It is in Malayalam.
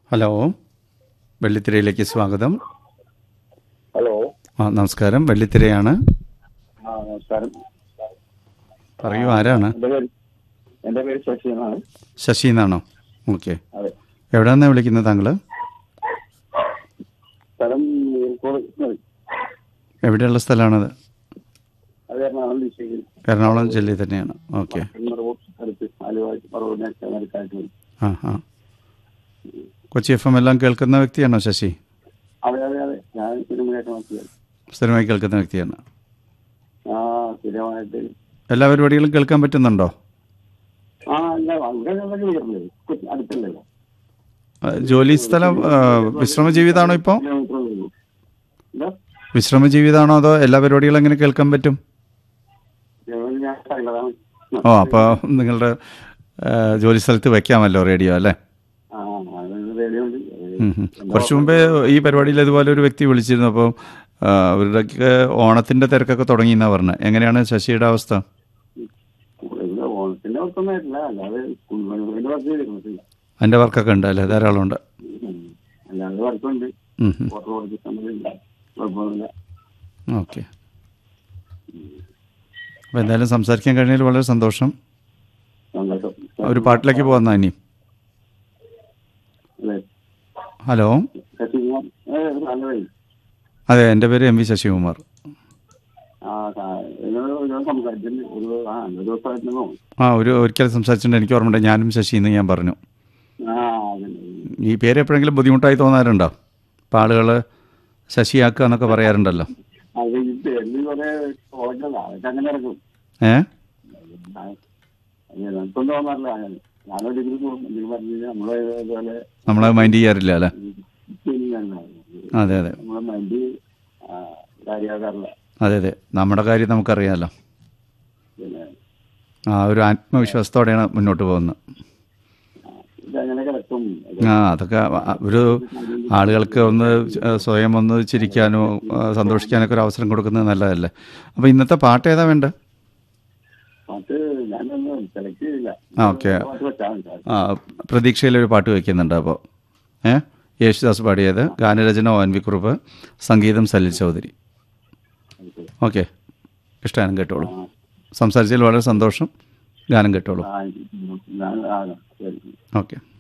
ഹലോ വെള്ളിത്തിരയിലേക്ക് സ്വാഗതം ഹലോ ആ നമസ്കാരം വെള്ളിത്തിരയാണ് ആ നമസ്കാരം പറയൂ ആരാണ് എൻ്റെ പേര് എൻ്റെ പേര് ശശി എന്നാണ് ശശി എന്നാണോ ഓക്കെ അതെ എവിടെ നിന്നാണ് വിളിക്കുന്നത് താങ്കൾ സ്ഥലം കോഴിക്കോട് എവിടെയുള്ള സ്ഥലമാണത് അത് എറണാകുളം ഡിസ്ട്രിക്റ്റിൽ എറണാകുളം ജില്ലയിൽ തന്നെയാണ് ഓക്കെ അടുത്ത് ആലുവ പറവൂരിനൊക്കെ അടുത്തായിട്ട് വരും ആ ആ കൊച്ചി എഫ് എം എല്ലാം കേൾക്കുന്ന വ്യക്തിയാണോ ശശി അതെ അതെ അതെ ഞാൻ സിനിമയായിട്ട് നോക്കിയത് സ്ഥിരമായി കേൾക്കുന്ന വ്യക്തിയാണ് ആ സ്ഥിരമായിട്ട് എല്ലാ പരിപാടികളും കേൾക്കാൻ പറ്റുന്നുണ്ടോ ആ അല്ല അവിടെ ഞങ്ങൾ വിളിക്കുന്നത് കൊച്ചി അടുത്തല്ലല്ലോ ആ, ജോലി സ്ഥലം ആ, വിശ്രമ ജീവിതമാണോ ഇപ്പോൾ കിലോമീറ്റർ ഉള്ളൂ എന്താ വിശ്രമ ജീവിതമാണോ അതോ എല്ലാ പരിപാടികളും എങ്ങനെ കേൾക്കാൻ പറ്റും ഞങ്ങൾ ഞാൻ കണ്ടതാണ് ഓ അപ്പോൾ നിങ്ങളുടെ ആ, ജോലി സ്ഥലത്ത് വെക്കാമല്ലോ റേഡിയോ അല്ലേ ആ അത് റേഡിയോ ഉണ്ട് ഉം ഉം. കുറച്ച് മുമ്പേ ഈ പരിപാടിയിൽ ഇതുപോലെ ഒരു വ്യക്തി വിളിച്ചിരുന്നു അപ്പോൾ ആ, അവരുടെയൊക്കെ ഓണത്തിന്റെ തിരക്കൊക്കെ തുടങ്ങി എന്നാ പറഞ്ഞത് എങ്ങനെയാണ് ശശിയുടെ അവസ്ഥ ഇവിടെ ഓണത്തിന്റെ വർക്കൊന്നായിട്ടില്ല അല്ലാതെ കുടുംബങ്ങളുടെ വർക്ക് ചെയ്തിരുന്നില്ല അതിന്റെ വർക്കൊക്കെ ഉണ്ട് അല്ലേ ധാരാളം ഉണ്ട് ഉം. അല്ലാതെ വർക്കുണ്ട് ഉം ഉം. ഫോട്ടോ കൊടുത്ത് സമ്മതില്ല കുഴപ്പമൊന്നുമില്ല ഓക്കെ അപ്പോൾ എന്തായാലും സംസാരിക്കാൻ കഴിഞ്ഞതിൽ വളരെ സന്തോഷം സന്തോഷം ഒരു പാട്ടിലേക്ക് പോകുന്ന ഇനി അതെ ഹലോ ശശികുമാർ ഏ നല്ല വഴി അതെ എൻ്റെ പേര് എം വി ശശികുമാർ ആ സാ- എന്നോട് ഒരു ദിവസം സംസാരിച്ചിട്ടുണ്ട് ഒരു ആ ഒരു ദിവസമായിട്ട് തോന്നും ആ ഒരു ഒരിക്കൽ സംസാരിച്ചിട്ടുണ്ട് എനിക്ക് ഓർമ്മയുണ്ട് ഞാനും ശശി എന്ന് ഞാൻ പറഞ്ഞു ആ അതന്നെ ഈ പേര് എപ്പോഴെങ്കിലും ബുദ്ധിമുട്ടായി തോന്നാറുണ്ടോ അപ്പോൾ ആളുകൾ ശശിയാക്കുക എന്നൊക്കെ പറയാറുണ്ടല്ലോ അത് ഈ പേരിൽ കുറെ പോയിട്ടല്ല അതൊക്കെ അങ്ങനെ ഇറക്കും ഏ എനിക്കൊന്നും തോന്നാറില്ല അങ്ങനെ ഞാനൊരു ഡിഗ്രി പോകും ഡിഗ്രി പറഞ്ഞു നമ്മളെ ഇതുപോലെ നമ്മളത് മൈൻഡ് ചെയ്യാറില്ല അല്ലേ പിന്നെയാണ് അതെ അതെ നമ്മളെ മൈൻഡ് കാര്യമാക്കാറില്ല അതെ അതെ നമ്മുടെ കാര്യം നമുക്കറിയാമല്ലോ പിന്നെ ആ ഒരു ആത്മവിശ്വാസത്തോടെയാണ് മുന്നോട്ട് പോകുന്നത് ഇതങ്ങനെ കിടക്കും ആ അതൊക്കെ ആ- ഒരു ആളുകൾക്ക് ഒന്ന് സ്വയം ഒന്ന് ചിരിക്കാനോ ആ, സന്തോഷിക്കാനൊക്കെ ഒരു അവസരം കൊടുക്കുന്നത് നല്ലതല്ലേ അപ്പോൾ ഇന്നത്തെ പാട്ട് ഏതാ വേണ്ടത് പാട്ട് ഞാനൊന്നും സെലക്ട് ചെയ്തില്ല ആ, ഓക്കേ. പാട്ട് വെച്ചാൽ മതി. ആ പ്രതീക്ഷയിലൊരു പാട്ട് വയ്ക്കുന്നുണ്ട് അപ്പോൾ ഏ യേശുദാസ് പാടിയത് ഗാനരചന ഒ എൻ വി കുറുപ്പ് സംഗീതം സലിൽ ചൗധരി ഓക്കെ ഇഷ്ടഗാനം കേട്ടോളൂ സംസാരിച്ചതിൽ വളരെ സന്തോഷം ഗാനം കേട്ടോളൂ ആ, ഞാൻ ആ ശരി ഓക്കെ